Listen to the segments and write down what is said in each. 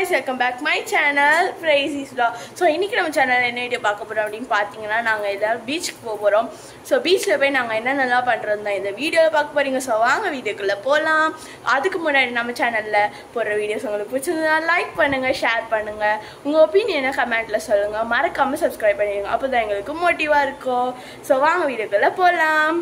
guys welcome back my channel ஃப்ரைசிஸ் லா so இன்றைக்கி நம்ம சேனல் என்ன வீடியோ பார்க்க போகிறோம் அப்படின்னு பார்த்தீங்கன்னா நாங்கள் எல்லோரும் பீச்சுக்கு போக போகிறோம் ஸோ பீச்சில் போய் நாங்கள் என்னென்னலாம் பண்ணுறது தான் இந்த வீடியோவில் பார்க்க போகிறீங்க ஸோ வாங்க வீடியோக்குள்ளே போகலாம் அதுக்கு முன்னாடி நம்ம சேனலில் போடுற வீடியோஸ் உங்களுக்கு பிடிச்சிருந்தா லைக் பண்ணுங்கள் ஷேர் பண்ணுங்கள் உங்கள் ஒப்பீனியனை கமெண்ட்டில் சொல்லுங்கள் மறக்காமல் சப்ஸ்கிரைப் பண்ணிடுங்க அப்போ தான் எங்களுக்கு மோட்டிவாக இருக்கும் ஸோ வாங்க வீடியோக்குள்ளே போகலாம்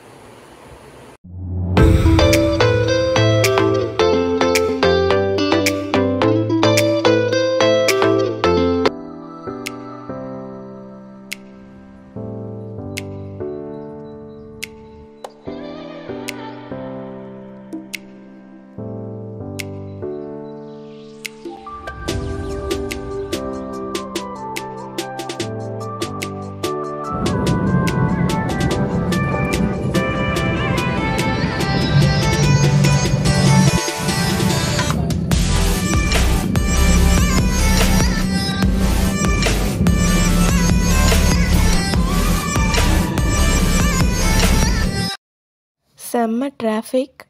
செம்ம டிராஃபிக்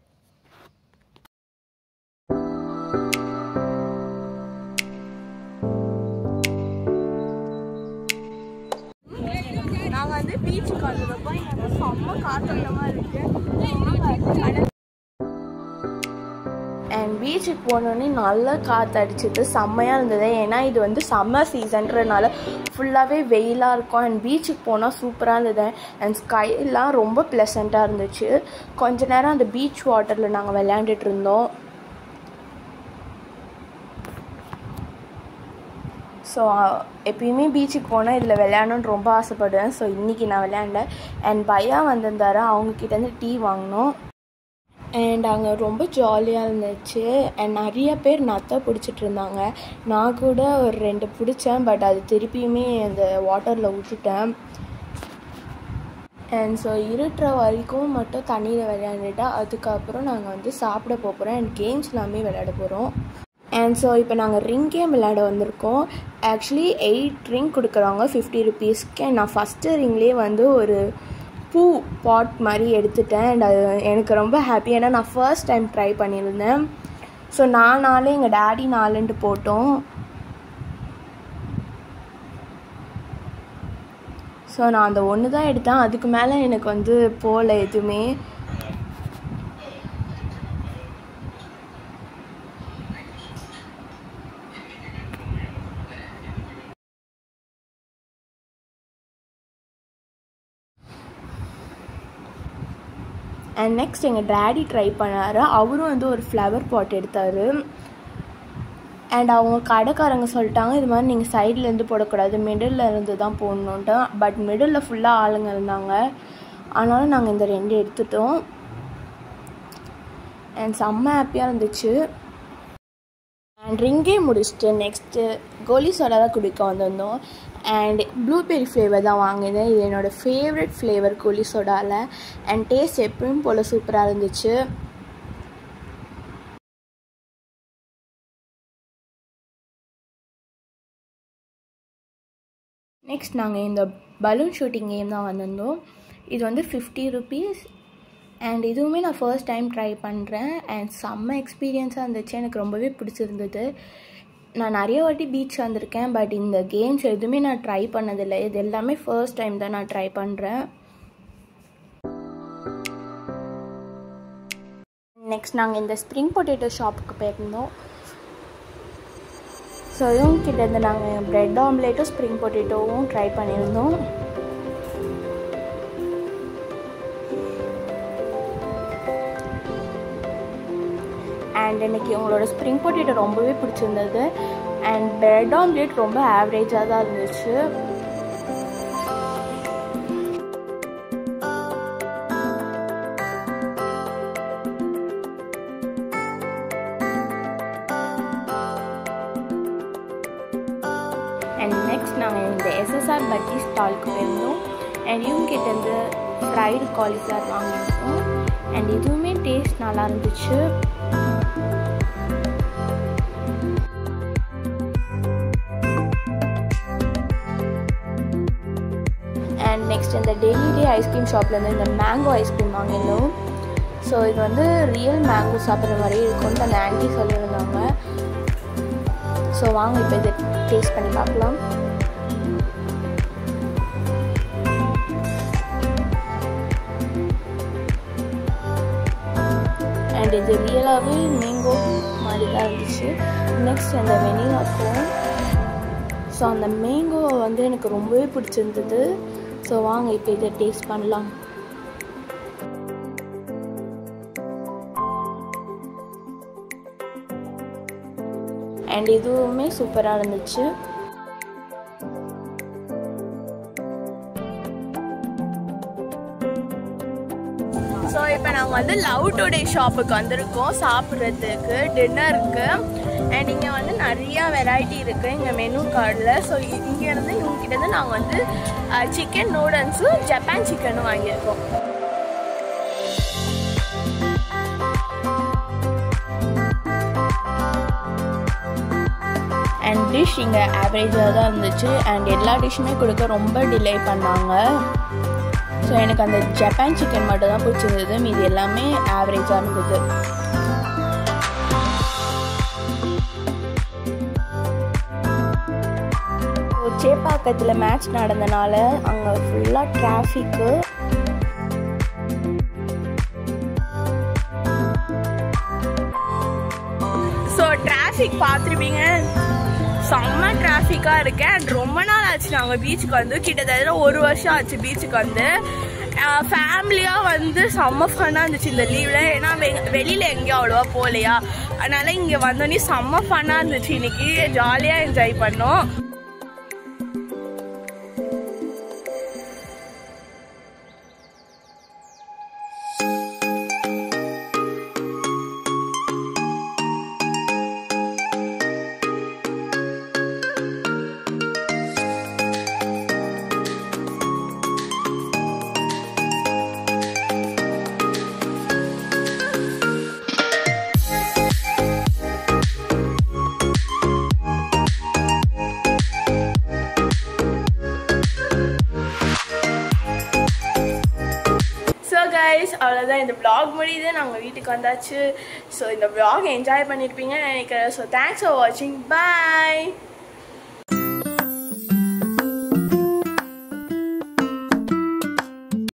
நாங்கள் வந்து பீச்சுக்கு வந்தப்போ எனக்கு செம்ம காத்தோட்டமாக இருக்கு அண்ட் பீச்சுக்கு போனோடனே நல்லா காற்று அடிச்சிட்டு செம்மையாக இருந்தது ஏன்னா இது வந்து சம்மர் சீசன்றனால ஃபுல்லாகவே வெயிலாக இருக்கும் அண்ட் பீச்சுக்கு போனால் சூப்பராக இருந்தது அண்ட் ஸ்கைலாம் ரொம்ப ப்ளசண்ட்டாக இருந்துச்சு கொஞ்ச நேரம் அந்த பீச் வாட்டரில் நாங்கள் விளையாண்டுட்டு இருந்தோம் ஸோ எப்பயுமே பீச்சுக்கு போனால் இதில் விளையாடணுன்னு ரொம்ப ஆசைப்படுவேன் ஸோ இன்றைக்கி நான் விளையாண்டேன் அண்ட் பையா வந்திருந்தாரு அவங்கக்கிட்டேருந்து டீ வாங்கினோம் அண்ட் அங்கே ரொம்ப ஜாலியாக இருந்துச்சு அண்ட் நிறைய பேர் நத்தை பிடிச்சிட்டு இருந்தாங்க நான் கூட ஒரு ரெண்டு பிடிச்சேன் பட் அது திருப்பியுமே அந்த வாட்டரில் விட்டுட்டேன் அண்ட் ஸோ இருட்டுற வரைக்கும் மட்டும் தண்ணியில் விளையாண்டுட்டா அதுக்கப்புறம் நாங்கள் வந்து சாப்பிட போகிறோம் அண்ட் கேம்ஸ் எல்லாமே விளையாட போகிறோம் அண்ட் ஸோ இப்போ நாங்கள் ரிங் கேம் விளையாட வந்திருக்கோம் ஆக்சுவலி எயிட் ரிங் கொடுக்குறாங்க ஃபிஃப்டி ருபீஸ்க்கு நான் ஃபஸ்ட்டு ரிங்லேயே வந்து ஒரு பூ பாட் மாதிரி எடுத்துட்டேன் அண்ட் அது எனக்கு ரொம்ப ஹாப்பி ஏன்னா நான் ஃபர்ஸ்ட் டைம் ட்ரை பண்ணியிருந்தேன் ஸோ நான் நாளே எங்கள் டேடி நாலுன்ட்டு போட்டோம் ஸோ நான் அந்த ஒன்று தான் எடுத்தேன் அதுக்கு மேலே எனக்கு வந்து போகல எதுவுமே அண்ட் நெக்ஸ்ட் எங்கள் டேடி ட்ரை பண்ணார் அவரும் வந்து ஒரு ஃப்ளவர் பாட் எடுத்தார் அண்ட் அவங்க கடைக்காரங்க சொல்லிட்டாங்க இது மாதிரி நீங்கள் சைட்லேருந்து போடக்கூடாது மிடில் இருந்து தான் போடணுன்ட்டு பட் மிடில் ஃபுல்லாக ஆளுங்க இருந்தாங்க ஆனாலும் நாங்கள் இந்த ரெண்டு எடுத்துட்டோம் அண்ட் செம்ம ஹாப்பியாக இருந்துச்சு அண்ட் ரிங்கே முடிச்சுட்டு நெக்ஸ்ட்டு கோலி சோடா தான் குடிக்க வந்திருந்தோம் அண்ட் ப்ளூபெரி ஃப்ளேவர் தான் வாங்கினேன் இது என்னோடய ஃபேவரட் ஃப்ளேவர் கோலி சோடாவில் அண்ட் டேஸ்ட் எப்பயும் போல் சூப்பராக இருந்துச்சு நெக்ஸ்ட் நாங்கள் இந்த பலூன் ஷூட்டிங் கேம் தான் வந்திருந்தோம் இது வந்து ஃபிஃப்டி ருபீஸ் அண்ட் இதுவுமே நான் ஃபர்ஸ்ட் டைம் ட்ரை பண்ணுறேன் அண்ட் செம்ம எக்ஸ்பீரியன்ஸாக இருந்துச்சு எனக்கு ரொம்பவே பிடிச்சிருந்தது நான் நிறைய வாட்டி பீச் வந்திருக்கேன் பட் இந்த கேம்ஸ் எதுவுமே நான் ட்ரை பண்ணதில்லை இது எல்லாமே ஃபர்ஸ்ட் டைம் தான் நான் ட்ரை பண்ணுறேன் நெக்ஸ்ட் நாங்கள் இந்த ஸ்ப்ரிங் பொட்டேட்டோ ஷாப்புக்கு போயிருந்தோம் ஸோ இவங்க கிட்டேருந்து நாங்கள் ப்ரெட் ஆம்லேட்டும் ஸ்ப்ரிங் பொட்டேட்டோவும் ட்ரை பண்ணியிருந்தோம் அண்ட் எனக்கு இவங்களோட ஸ்ப்ரிங் பொட்டேட்டோ ரொம்பவே பிடிச்சிருந்தது அண்ட் பிரெட் ஆம்லேட் ரொம்ப ஆவரேஜாக தான் இருந்துச்சு அண்ட் நெக்ஸ்ட் நாங்கள் இந்த எஸ்எஸ்ஆர் பட்டி ஸ்டால்க்கு போயிருந்தோம் அண்ட் இவங்க கிட்டேருந்து ஃப்ரைடு காலிஃப்ளவர் வாங்கியிருந்தோம் அண்ட் இதுவுமே டேஸ்ட் நல்லா இருந்துச்சு அண்ட் நெக்ஸ்ட் இந்த டெய்லி டே ஐஸ்கிரீம் ஷாப்லேருந்து இந்த மேங்கோ ஐஸ்கிரீம் வாங்கியிருந்தோம் ஸோ இது வந்து ரியல் மேங்கோ சாப்பிட்ற மாதிரி இருக்கும்னு அந்த ஆண்டி சொல்லியிருந்தாங்க ஸோ வாங்க இப்போ இதை டேஸ்ட் பண்ணி பார்க்கலாம் அண்ட் இது ரியலாகவே மேங்கோ மாதிரி தான் இருந்துச்சு நெக்ஸ்ட் அந்த வெனிலா கோன் ஸோ அந்த மேங்கோவை வந்து எனக்கு ரொம்பவே பிடிச்சிருந்தது ஸோ வாங்க இப்போ இதை டேஸ்ட் பண்ணலாம் அண்ட் இதுவுமே சூப்பராக இருந்துச்சு ஸோ இப்போ நாங்கள் வந்து லவ் டுடே ஷாப்புக்கு வந்திருக்கோம் சாப்பிட்றதுக்கு டின்னருக்கு அண்ட் இங்கே வந்து நிறையா வெரைட்டி இருக்குது இங்கே மெனு கார்டில் ஸோ இங்கேருந்து இவங்ககிட்டருந்து நாங்கள் வந்து சிக்கன் நூடுல்ஸும் ஜப்பான் சிக்கனும் வாங்கியிருக்கோம் அண்ட் டிஷ் இங்கே ஆவரேஜாக தான் இருந்துச்சு அண்ட் எல்லா டிஷ்ஷுமே கொடுக்க ரொம்ப டிலே பண்ணாங்க ஸோ எனக்கு அந்த ஜப்பான் சிக்கன் மட்டும் தான் பிடிச்சிருந்தது மீது எல்லாமே ஆவரேஜாக இருந்தது சேப்பாக்கத்தில் மேட்ச் நடந்தனால அங்கே ஃபுல்லாக டிராஃபிக்கு ஸோ டிராஃபிக் பார்த்துருப்பீங்க செம்ம டிராஃபிக்காக இருக்கு அண்ட் ரொம்ப நாள் ஆச்சு நாங்கள் பீச்சுக்கு வந்து கிட்டத்தட்ட ஒரு வருஷம் ஆச்சு பீச்சுக்கு வந்து ஃபேமிலியாக வந்து செம்ம ஃபன்னாக இருந்துச்சு இந்த லீவில் ஏன்னா வெ வெளியில் எங்கேயும் அவ்வளோவா போகலையா அதனால இங்கே வந்தோடனே செம்ம ஃபன்னாக இருந்துச்சு இன்னைக்கு ஜாலியாக என்ஜாய் பண்ணோம் ஸோ கைஸ் அவ்வளோதான் இந்த vlog முடியுது நாங்கள் வீட்டுக்கு வந்தாச்சு ஸோ இந்த vlog என்ஜாய் பண்ணியிருப்பீங்கன்னு நினைக்கிறேன் ஸோ தேங்க்ஸ் ஃபார் வாட்சிங் பாய்